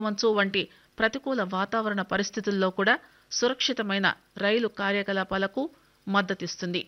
మంచు వంటి ప్రతికూల వాతావరణ పరిస్థితుల్లో కూడా సురక్షితమైన రైలు కార్యకలాపాలకు మద్దతిస్తుంది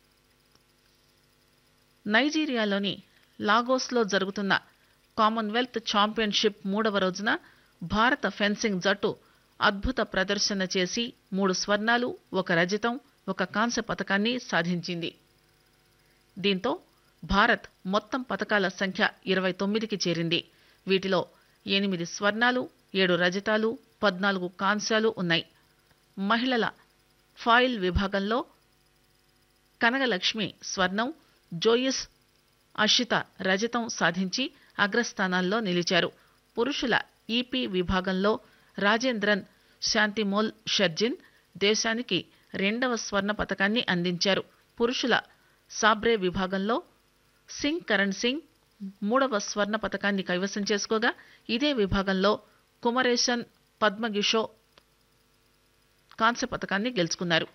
నైజీరియాలోని లాగోస్లో జరుగుతున్న కామన్వెల్త్ ఛాంపియన్షిప్ మూడవ రోజున భారత ఫెన్సింగ్ జట్టు అద్భుత ప్రదర్శన చేసి మూడు స్వర్ణాలు ఒక రజతం ఒక కాంస్య పతకాన్ని సాధించింది దీంతో భారత్ మొత్తం పతకాల సంఖ్య ఇరవై తొమ్మిదికి చేరింది వీటిలో ఎనిమిది స్వర్ణాలు ఏడు రజతాలు పద్నాలుగు కాంస్యాలు ఉన్నాయి మహిళల ఫాయిల్ విభాగంలో కనగలక్ష్మి స్వర్ణం జోయిస్ అషిత రజతం సాధించి అగ్రస్థానాల్లో నిలిచారు పురుషుల ఈపీ విభాగంలో రాజేంద్రన్ శాంతిమోల్ షర్జిన్ దేశానికి రెండవ స్వర్ణ పతకాన్ని అందించారు పురుషుల సాబ్రే విభాగంలో సింగ్ కరణ్ సింగ్ మూడవ స్వర్ణ పతకాన్ని కైవసం చేసుకోగా ఇదే విభాగంలో కుమరేషన్ పద్మగిషో కాంస్య పతకాన్ని గెలుచుకున్నారు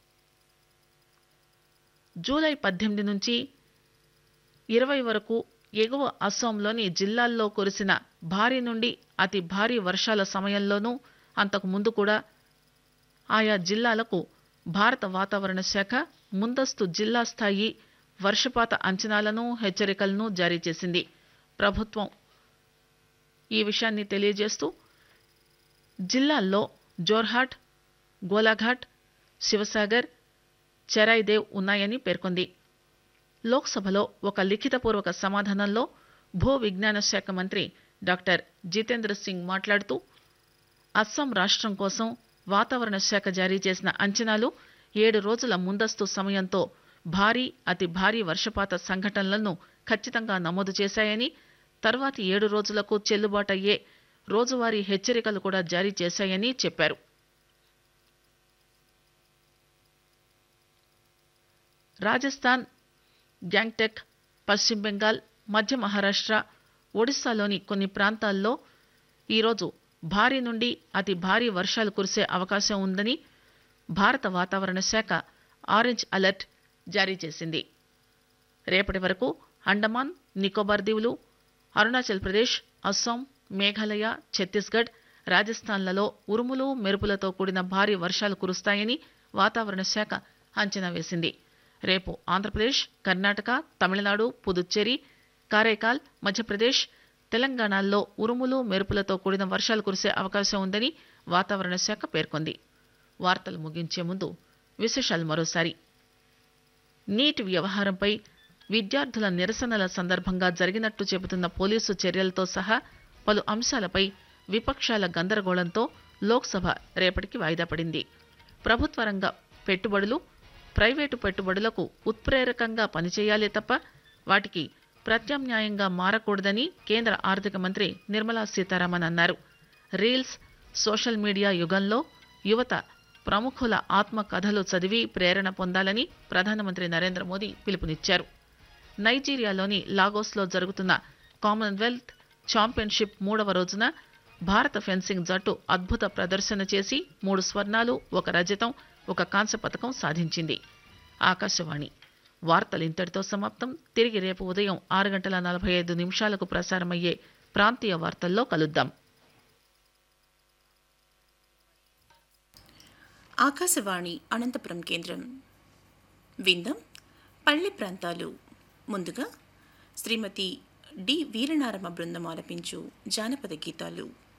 జూలై పద్దెనిమిది నుంచి ఇరవై వరకు ఎగువ అస్సాంలోని జిల్లాల్లో కురిసిన భారీ నుండి అతి భారీ వర్షాల సమయంలోనూ అంతకు ముందు కూడా ఆయా జిల్లాలకు భారత వాతావరణ శాఖ ముందస్తు జిల్లా స్థాయి వర్షపాత అంచనాలను హెచ్చరికలను జారీ చేసింది ప్రభుత్వం ఈ విషయాన్ని తెలియజేస్తూ జిల్లాల్లో జోర్హాట్ గోలాఘాట్ శివసాగర్ చెరాయిదేవ్ ఉన్నాయని పేర్కొంది లోక్సభలో ఒక లిఖితపూర్వక సమాధానంలో భూ విజ్ఞాన శాఖ మంత్రి డాక్టర్ జితేంద్ర సింగ్ మాట్లాడుతూ అస్సాం రాష్ట్రం కోసం వాతావరణ శాఖ జారీ చేసిన అంచనాలు ఏడు రోజుల ముందస్తు సమయంతో భారీ అతి భారీ వర్షపాత సంఘటనలను ఖచ్చితంగా నమోదు చేశాయని తర్వాతి ఏడు రోజులకు చెల్లుబాటయ్యే రోజువారీ హెచ్చరికలు కూడా జారీ చేశాయని చెప్పారు రాజస్థాన్ గ్యాంగ్టెక్ పశ్చిమ బెంగాల్ మధ్య మహారాష్ట్ర ఒడిశాలోని కొన్ని ప్రాంతాల్లో ఈరోజు భారీ నుండి అతి భారీ వర్షాలు కురిసే అవకాశం ఉందని భారత వాతావరణ శాఖ ఆరెంజ్ అలర్ట్ జారీ చేసింది రేపటి వరకు అండమాన్ నికోబార్ దీవులు అరుణాచల్ ప్రదేశ్ అస్సాం మేఘాలయ ఛత్తీస్గఢ్ రాజస్థాన్లలో ఉరుములు మెరుపులతో కూడిన భారీ వర్షాలు కురుస్తాయని వాతావరణ శాఖ అంచనా వేసింది రేపు ఆంధ్రప్రదేశ్ కర్ణాటక తమిళనాడు పుదుచ్చేరి కారైకాల్ మధ్యప్రదేశ్ తెలంగాణల్లో ఉరుములు మెరుపులతో కూడిన వర్షాలు కురిసే అవకాశం ఉందని వాతావరణ శాఖ పేర్కొంది వార్తలు ముగించే ముందు విశేషాలు మరోసారి నీట్ వ్యవహారంపై విద్యార్థుల నిరసనల సందర్భంగా జరిగినట్టు చెబుతున్న పోలీసు చర్యలతో సహా పలు అంశాలపై విపక్షాల గందరగోళంతో లోక్సభ రేపటికి వాయిదా పడింది ప్రభుత్వ రంగ పెట్టుబడులు ప్రైవేటు పెట్టుబడులకు ఉత్ప్రేరకంగా పనిచేయాలే తప్ప వాటికి ప్రత్యామ్నాయంగా మారకూడదని కేంద్ర ఆర్థిక మంత్రి నిర్మలా సీతారామన్ అన్నారు రీల్స్ సోషల్ మీడియా యుగంలో యువత ప్రముఖుల ఆత్మకథలు చదివి ప్రేరణ పొందాలని ప్రధానమంత్రి నరేంద్ర మోదీ పిలుపునిచ్చారు నైజీరియాలోని లాగోస్లో జరుగుతున్న కామన్వెల్త్ ఛాంపియన్షిప్ మూడవ రోజున భారత ఫెన్సింగ్ జట్టు అద్భుత ప్రదర్శన చేసి మూడు స్వర్ణాలు ఒక రజతం ఒక కాంస్య పథకం సాధించింది ఆకాశవాణి వార్తలు ఇంతటితో సమాప్తం తిరిగి రేపు ఉదయం ఆరు గంటల నలభై ఐదు నిమిషాలకు ప్రసారమయ్యే ప్రాంతీయ వార్తల్లో కలుద్దాం ఆకాశవాణి అనంతపురం కేంద్రం విందం పల్లె ప్రాంతాలు ముందుగా శ్రీమతి డి వీరనారమ్మ బృందం ఆలపించు జానపద గీతాలు